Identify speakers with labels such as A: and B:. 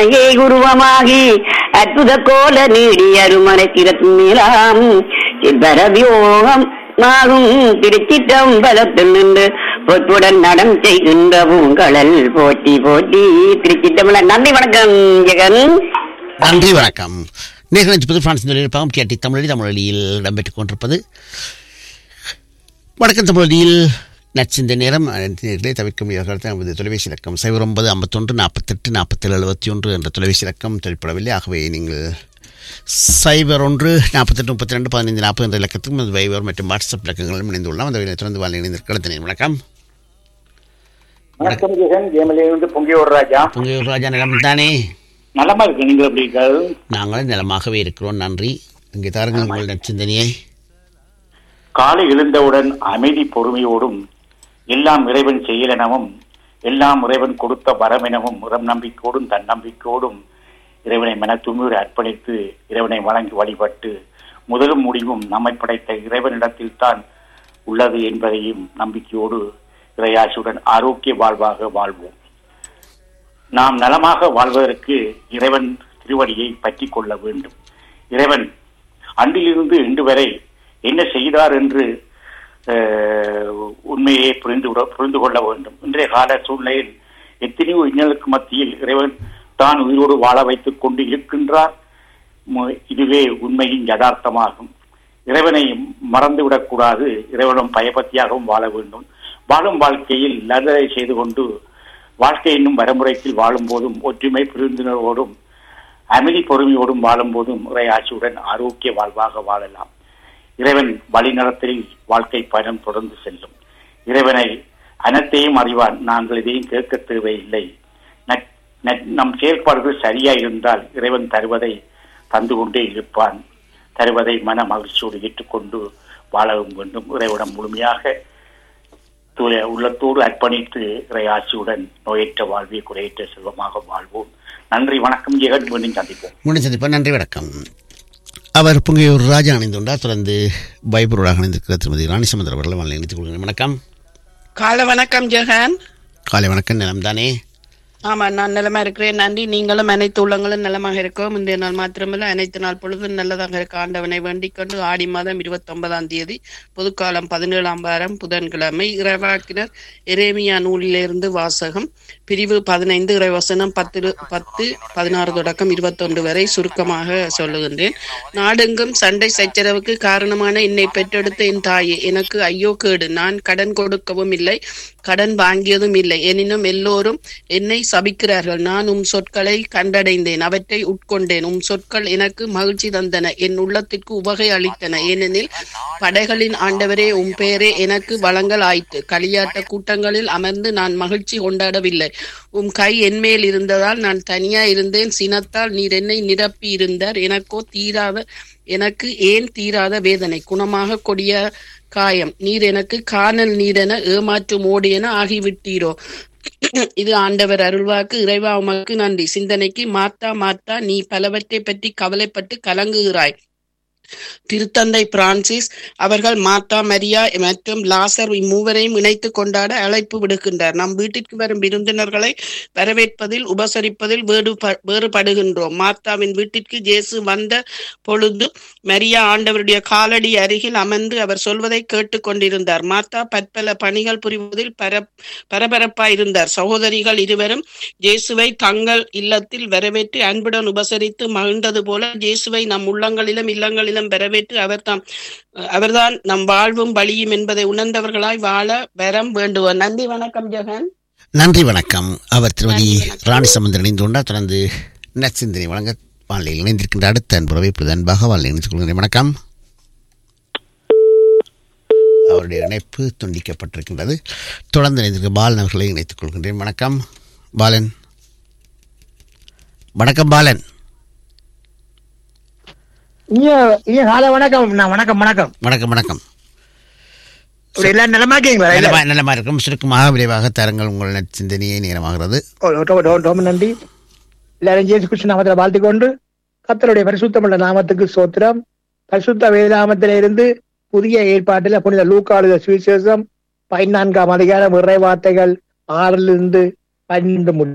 A: ஏ உருவமாகி அற்புத கோல நீடி அருமனை திறத்துமேலாம் சித்தரவியோகம் நாகும் திருச்சிற்றம்பலத்தில் நின்று பொற்புடன் நடம் செய்கின்ற பூங்கடல் போட்டி போட்டி திருச்சிற்றம்பலம் நன்றி வணக்கம் ஜெகன்
B: நன்றி வணக்கம் நேர்களை பிரான்ஸ் நிலையிருப்பாகும் கேட்டி தமிழி தமிழொலியில் இடம்பெற்றுக் கொண்டிருப்பது வணக்கம் தமிழொலியில் நச்சிந்த நேரம் நேர்களை தவிர்க்க முடியாத நமது தொலைபேசி இலக்கம் சைபர் ஒன்பது ஐம்பத்தொன்று நாற்பத்தெட்டு நாற்பத்தேழு எழுபத்தி ஒன்று என்ற தொலைபேசி இலக்கம் தொழிற்படவில்லை ஆகவே நீங்கள் சைபர் ஒன்று நாற்பத்தெட்டு முப்பத்தி ரெண்டு பதினைந்து நாற்பது என்ற இலக்கத்துக்கும் நமது வைபர் மற்றும் வாட்ஸ்அப் இலக்கங்களும் இணைந்துள்ளோம் அந்த வகையில் தொடர்ந்து வாழ் இணைந்திருக்கிறது வணக்கம்
C: வணக்கம் ஜெகன் ஜெயமலிருந்து பொங்கியோர் ராஜா
B: பொங்கையூர் ராஜா நிலம் தானே
C: நலமா இருக்கு நீங்க எப்படி இருக்காது
B: நாங்களும் நலமாகவே இருக்கிறோம் நன்றி இங்கே தாருங்கள் உங்கள் நற்சிந்தனையை
C: காலை எழுந்தவுடன் அமைதி பொறுமையோடும் எல்லாம் இறைவன் செயலெனவும் எல்லாம் இறைவன் கொடுத்த வரமெனவும் இறம் நம்பிக்கையோடும் தன்னம்பிக்கையோடும் இறைவனை மன தூய்மையோடு அர்ப்பணித்து இறைவனை வணங்கி வழிபட்டு முதலும் முடிவும் நம்மை படைத்த இறைவனிடத்தில் தான் உள்ளது என்பதையும் நம்பிக்கையோடு இறையாசியுடன் ஆரோக்கிய வாழ்வாக வாழ்வோம் நாம் நலமாக வாழ்வதற்கு இறைவன் திருவடியை பற்றி கொள்ள வேண்டும் இறைவன் அன்றிலிருந்து இன்று வரை என்ன செய்தார் என்று அஹ், உண்மையை புரிந்து கொள்ள- புரிந்து கொள்ள வேண்டும் இன்றைய கால சூழ்நிலையில் எத்தனையோ இன்னலுக்கு மத்தியில் இறைவன் தான் உயிரோடு வாழ வைத்துக் கொண்டு இருக்கின்றார் மு- இதுவே உண்மையின் யதார்த்தமாகும் இறைவனை மறந்துவிடக் கூடாது இறைவனும் பயபக்தியாகவும் வாழ வேண்டும் வாழும் வாழ்க்கையில் நல்லதை செய்து கொண்டு வாழ்க்கை என்னும் வரமுறையில் வாழும் போதும் ஒற்றுமை புரிந்துணர்வோடும் அமைதி பொறுமையோடும் வாழும் போதும் இறை ஆட்சியுடன் ஆரோக்கிய வாழ்வாக வாழலாம் இறைவன் வழிநடத்தில் வாழ்க்கை பயணம் தொடர்ந்து செல்லும் இறைவனை அனைத்தையும் அறிவான் நாங்கள் இதையும் கேட்க தேவையில்லை நட்- நட்- நம் செயல்பாடுகள் சரியா இருந்தால் இறைவன் தருவதை தந்து கொண்டே இருப்பான் தருவதை மன மகிழ்ச்சியோடு ஏற்றுக்கொண்டு வாழவும் வேண்டும் இறைவனம் முழுமையாக தூய உள்ளத்தோடு அர்ப்பணித்து இறை ஆட்சியுடன் நோயற்ற வாழ்வே குறையற்ற செல்வமாக வாழ்வோம் நன்றி வணக்கம் ஜெகன் மீண்டும் சந்திப்போம்
B: மீண்டும் சந்திப்போம் நன்றி வணக்கம் அவர் புங்கையூர் ராஜா அணிந்துள்ளார் தொடர்ந்து பைபரோடாக அணிந்திருக்கிற திருமதி ராணி சமுதிர அவர்களை வாழ்ந்து இணைத்துக் கொள்கிறேன் வணக்கம்
D: காலை வணக்கம் ஜெகன்
B: காலை வணக்கம் நிலம் தானே
D: ஆமா நான் நிலமா இருக்கிறேன் நன்றி நீங்களும் அனைத்து உள்ளங்களும் நலமாக இருக்கோம் இந்த நாள் மாத்திரமல்ல அனைத்து நாள் பொழுதும் நல்லதாக இருக்க ஆண்டவனை வேண்டிக் கொண்டு ஆடி மாதம் இருபத்தி ஒன்பதாம் தேதி பொதுக்காலம் பதினேழாம் வாரம் புதன்கிழமை இறைவாக்கினர் எரேமியா நூலிலிருந்து வாசகம் பிரிவு பதினைந்து இறைவசனம் பத்து பத்து பதினாறு தொடக்கம் இருபத்தொன்று வரை சுருக்கமாக சொல்லுகின்றேன் நாடெங்கும் சண்டை சச்சரவுக்கு காரணமான என்னை பெற்றெடுத்த என் தாயே எனக்கு ஐயோ கேடு நான் கடன் கொடுக்கவும் இல்லை கடன் வாங்கியதும் இல்லை எனினும் எல்லோரும் என்னை சபிக்கிறார்கள் நான் உம் சொற்களை கண்டடைந்தேன் அவற்றை உட்கொண்டேன் உம் சொற்கள் எனக்கு மகிழ்ச்சி தந்தன என் உள்ளத்திற்கு உவகை அளித்தன ஏனெனில் படைகளின் ஆண்டவரே உம் பெயரே எனக்கு வளங்கள் ஆயிற்று களியாட்ட கூட்டங்களில் அமர்ந்து நான் மகிழ்ச்சி கொண்டாடவில்லை உம் கை என்மேல் இருந்ததால் நான் தனியா இருந்தேன் சினத்தால் நீர் என்னை நிரப்பி இருந்தார் எனக்கோ தீராத எனக்கு ஏன் தீராத வேதனை குணமாக கொடிய காயம் நீர் எனக்கு காணல் நீரென ஏமாற்றும் ஓடு என ஆகிவிட்டீரோ இது ஆண்டவர் அருள்வாக்கு இறைவா உமக்கு நன்றி சிந்தனைக்கு மாத்தா மாத்தா நீ பலவற்றை பற்றி கவலைப்பட்டு கலங்குகிறாய் திருத்தந்தை பிரான்சிஸ் அவர்கள் மாத்தா மரியா மற்றும் லாசர் இம்மூவரையும் இணைத்து கொண்டாட அழைப்பு விடுக்கின்றார் நம் வீட்டிற்கு வரும் விருந்தினர்களை வரவேற்பதில் உபசரிப்பதில் வேறு வேறுபடுகின்றோம் மாத்தாவின் வீட்டிற்கு இயேசு வந்த பொழுது மரியா ஆண்டவருடைய காலடி அருகில் அமர்ந்து அவர் சொல்வதை கேட்டுக் கொண்டிருந்தார் மாத்தா பற்பல பணிகள் புரிவதில் பர பரபரப்பாய் இருந்தார் சகோதரிகள் இருவரும் இயேசுவை தங்கள் இல்லத்தில் வரவேற்று அன்புடன் உபசரித்து மகிழ்ந்தது போல இயேசுவை நம் உள்ளங்களிலும் இல்லங்களிலும் வரவேற்று அவர் தாம் அவர்தான் நம் வாழ்வும் வழியும் என்பதை உணர்ந்தவர்களாய் வாழ வரம் வேண்டுவோம் நன்றி வணக்கம் ஜெகன்
B: நன்றி வணக்கம் அவர் திருமதி
D: நன்றி, வணக்கம்.
B: ராணி சமுதிரம் இணைந்துள்ளார் தொடர்ந்து நற்சிந்தனை வழங்க வானிலையில் இணைந்திருக்கின்ற அடுத்த அன்புறவை இப்பொழுது அன்பாக வாழ்ந்து இணைத்துக் கொள்கிறேன் வணக்கம் அவருடைய இணைப்பு துண்டிக்கப்பட்டிருக்கின்றது தொடர்ந்து இணைந்திருக்க பாலன் அவர்களை இணைத்துக் கொள்கின்றேன் வணக்கம் பாலன் வணக்கம் பாலன்
E: ஐயா ஐயா காலை வணக்கம் நான் வணக்கம் வணக்கம்
B: வணக்கம் வணக்கம்
E: இப்படி எல்லாரும் நலமா இருக்கீங்களா
B: நல்லமா நல்லமா இருக்கும் சுருக்கமாக விரைவாக தரங்கள் உங்கள் நற்சிந்தனையை நேரமாகிறது
E: ஓ, ரொம்ப- ரொம்ப- ரொம்ப நன்றி எல்லாரும் ஜேசு கிருஷ்ண நாமத்தில் வாழ்த்துக் கொண்டு கர்த்தருடைய பரிசுத்தமுள்ள நாமத்துக்கு சோத்திரம் பரிசுத்த வேதாமத்தில இருந்து புதிய ஏற்பாட்டில் புனித லூக்காளுத சுவிசேஷம் பதினான்காம் அதிகாரம் இறை வார்த்தைகள் ஆறிலிருந்து பன்னெண்டு முடியும்